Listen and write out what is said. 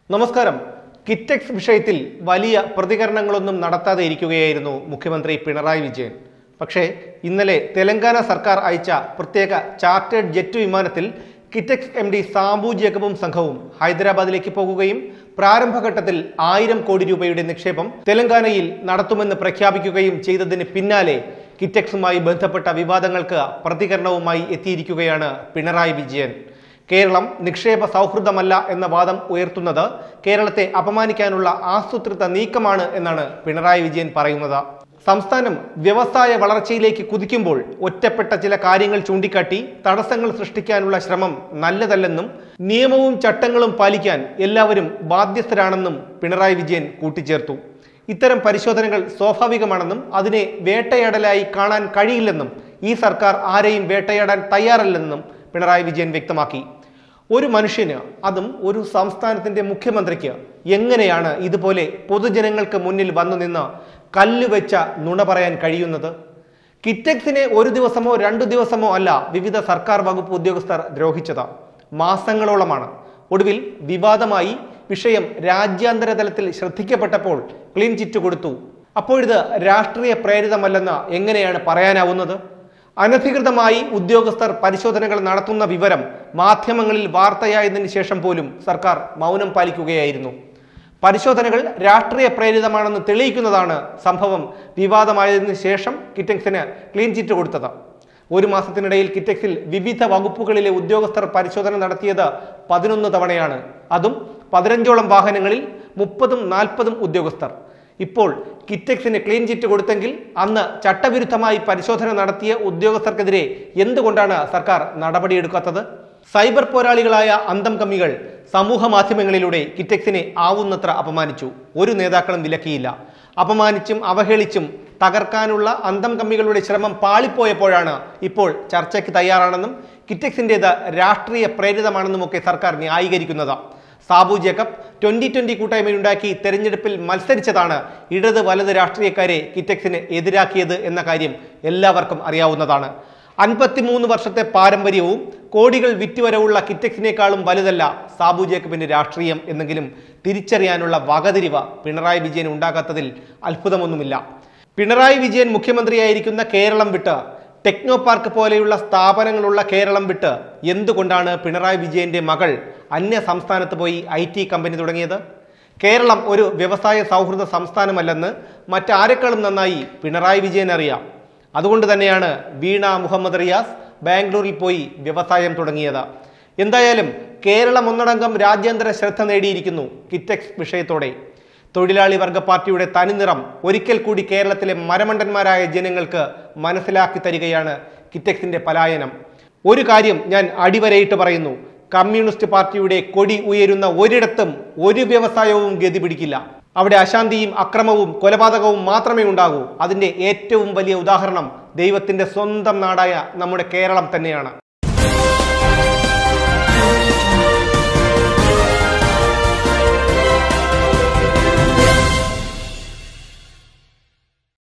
നമസ്കാരം കിറ്റക്സ് വിഷയത്തിൽ വലിയ പ്രതികരണങ്ങളൊന്നും നടത്താതെ ഇരിക്കുകയായിരുന്നു മുഖ്യമന്ത്രി പിണറായി വിജയൻ പക്ഷേ ഇന്നലെ തെലങ്കാന സർക്കാർ അയച്ച പ്രത്യേക ചാർട്ടേഡ് ജെറ്റ് വിമാനത്തിൽ കിറ്റക്സ് എം ഡി സാബു ജേക്കബും സംഘവും ഹൈദരാബാദിലേക്ക് പോകുകയും പ്രാരംഭഘട്ടത്തിൽ ആയിരം കോടി രൂപയുടെ നിക്ഷേപം തെലങ്കാനയിൽ നടത്തുമെന്ന് പ്രഖ്യാപിക്കുകയും ചെയ്തതിന് പിന്നാലെ കിറ്റക്സുമായി ബന്ധപ്പെട്ട വിവാദങ്ങൾക്ക് പ്രതികരണവുമായി എത്തിയിരിക്കുകയാണ് പിണറായി വിജയൻ കേരളം നിക്ഷേപ സൗഹൃദമല്ല എന്ന വാദം ഉയർത്തുന്നത് കേരളത്തെ അപമാനിക്കാനുള്ള ആസൂത്രിത നീക്കമാണ് എന്നാണ് പിണറായി വിജയൻ പറയുന്നത് സംസ്ഥാനം വ്യവസായ വളർച്ചയിലേക്ക് കുതിക്കുമ്പോൾ ഒറ്റപ്പെട്ട ചില കാര്യങ്ങൾ ചൂണ്ടിക്കാട്ടി തടസ്സങ്ങൾ സൃഷ്ടിക്കാനുള്ള ശ്രമം നല്ലതല്ലെന്നും നിയമവും ചട്ടങ്ങളും പാലിക്കാൻ എല്ലാവരും ബാധ്യസ്ഥരാണെന്നും പിണറായി വിജയൻ കൂട്ടിച്ചേർത്തു ഇത്തരം പരിശോധനകൾ സ്വാഭാവികമാണെന്നും അതിനെ വേട്ടയാടലായി കാണാൻ കഴിയില്ലെന്നും ഈ സർക്കാർ ആരെയും വേട്ടയാടാൻ തയ്യാറല്ലെന്നും പിണറായി വിജയൻ വ്യക്തമാക്കി ഒരു മനുഷ്യന് അതും ഒരു സംസ്ഥാനത്തിന്റെ മുഖ്യമന്ത്രിക്ക് എങ്ങനെയാണ് ഇതുപോലെ പൊതുജനങ്ങൾക്ക് മുന്നിൽ വന്നു നിന്ന് കല്ല് വെച്ച നുണ പറയാൻ കഴിയുന്നത് കിറ്റക്സിനെ ഒരു ദിവസമോ രണ്ടു ദിവസമോ അല്ല വിവിധ സർക്കാർ വകുപ്പ് ഉദ്യോഗസ്ഥർ ദ്രോഹിച്ചത് മാസങ്ങളോളമാണ് ഒടുവിൽ വിവാദമായി വിഷയം രാജ്യാന്തര തലത്തിൽ ശ്രദ്ധിക്കപ്പെട്ടപ്പോൾ ക്ലീൻ ചിറ്റ് കൊടുത്തു അപ്പോഴിത് രാഷ്ട്രീയ പ്രേരിതമല്ലെന്ന് എങ്ങനെയാണ് പറയാനാവുന്നത് അനധികൃതമായി ഉദ്യോഗസ്ഥർ പരിശോധനകൾ നടത്തുന്ന വിവരം മാധ്യമങ്ങളിൽ വാർത്തയായതിനു ശേഷം പോലും സർക്കാർ മൗനം പാലിക്കുകയായിരുന്നു പരിശോധനകൾ രാഷ്ട്രീയ പ്രേരിതമാണെന്ന് തെളിയിക്കുന്നതാണ് സംഭവം വിവാദമായതിനു ശേഷം കിറ്റക്സിന് ക്ലീൻ ചിറ്റ് കൊടുത്തത് ഒരു മാസത്തിനിടയിൽ കിറ്റക്സിൽ വിവിധ വകുപ്പുകളിലെ ഉദ്യോഗസ്ഥർ പരിശോധന നടത്തിയത് പതിനൊന്ന് തവണയാണ് അതും പതിനഞ്ചോളം വാഹനങ്ങളിൽ മുപ്പതും നാൽപ്പതും ഉദ്യോഗസ്ഥർ ഇപ്പോൾ കിറ്റക്സിന് ക്ലീൻ ചിറ്റ് കൊടുത്തെങ്കിൽ അന്ന് ചട്ടവിരുദ്ധമായി പരിശോധന നടത്തിയ ഉദ്യോഗസ്ഥർക്കെതിരെ എന്തുകൊണ്ടാണ് സർക്കാർ നടപടിയെടുക്കാത്തത് സൈബർ പോരാളികളായ അന്തം കമ്മികൾ സമൂഹ മാധ്യമങ്ങളിലൂടെ കിറ്റക്സിനെ ആവുന്നത്ര അപമാനിച്ചു ഒരു നേതാക്കളും വിലക്കിയില്ല അപമാനിച്ചും അവഹേളിച്ചും തകർക്കാനുള്ള അന്തം കമ്മികളുടെ ശ്രമം പാളിപ്പോയപ്പോഴാണ് ഇപ്പോൾ ചർച്ചയ്ക്ക് തയ്യാറാണെന്നും കിറ്റക്സിൻ്റേത് രാഷ്ട്രീയ പ്രേരിതമാണെന്നുമൊക്കെ സർക്കാർ ന്യായീകരിക്കുന്നത് സാബു ജേക്കബ് ട്വന്റി ട്വന്റി കൂട്ടായ്മയുണ്ടാക്കി തെരഞ്ഞെടുപ്പിൽ മത്സരിച്ചതാണ് ഇടത് വലത് രാഷ്ട്രീയക്കാരെ കിറ്റക്സിന് എതിരാക്കിയത് എന്ന കാര്യം എല്ലാവർക്കും അറിയാവുന്നതാണ് അൻപത്തിമൂന്ന് വർഷത്തെ പാരമ്പര്യവും കോടികൾ വിറ്റുവരവുള്ള കിറ്റക്സിനേക്കാളും വലുതല്ല സാബു ജേക്കബിന്റെ രാഷ്ട്രീയം എന്നെങ്കിലും തിരിച്ചറിയാനുള്ള വകതിരിവ് പിണറായി വിജയൻ ഉണ്ടാകാത്തതിൽ അത്ഭുതമൊന്നുമില്ല പിണറായി വിജയൻ മുഖ്യമന്ത്രിയായിരിക്കുന്ന കേരളം വിട്ട് ടെക്നോ പാർക്ക് പോലെയുള്ള സ്ഥാപനങ്ങളുള്ള കേരളം വിട്ട് എന്തുകൊണ്ടാണ് പിണറായി വിജയന്റെ മകൾ അന്യ സംസ്ഥാനത്ത് പോയി ഐ ടി കമ്പനി തുടങ്ങിയത് കേരളം ഒരു വ്യവസായ സൗഹൃദ സംസ്ഥാനമല്ലെന്ന് മറ്റാരെക്കാളും നന്നായി പിണറായി വിജയൻ അറിയാം അതുകൊണ്ട് തന്നെയാണ് വീണ മുഹമ്മദ് റിയാസ് ബാംഗ്ലൂരിൽ പോയി വ്യവസായം തുടങ്ങിയത് എന്തായാലും കേരളം ഒന്നടങ്കം രാജ്യാന്തര ശ്രദ്ധ നേടിയിരിക്കുന്നു കിറ്റക്സ് വിഷയത്തോടെ തൊഴിലാളി വർഗ പാർട്ടിയുടെ തനിനിറം ഒരിക്കൽ കൂടി കേരളത്തിലെ മരമണ്ടന്മാരായ ജനങ്ങൾക്ക് മനസ്സിലാക്കി തരികയാണ് കിറ്റക്സിന്റെ പലായനം ഒരു കാര്യം ഞാൻ അടിവരയിട്ട് പറയുന്നു കമ്മ്യൂണിസ്റ്റ് പാർട്ടിയുടെ കൊടി ഉയരുന്ന ഒരിടത്തും ഒരു വ്യവസായവും ഗതി പിടിക്കില്ല അവിടെ അശാന്തിയും അക്രമവും കൊലപാതകവും മാത്രമേ ഉണ്ടാകൂ അതിന്റെ ഏറ്റവും വലിയ ഉദാഹരണം ദൈവത്തിന്റെ സ്വന്തം നാടായ നമ്മുടെ കേരളം തന്നെയാണ്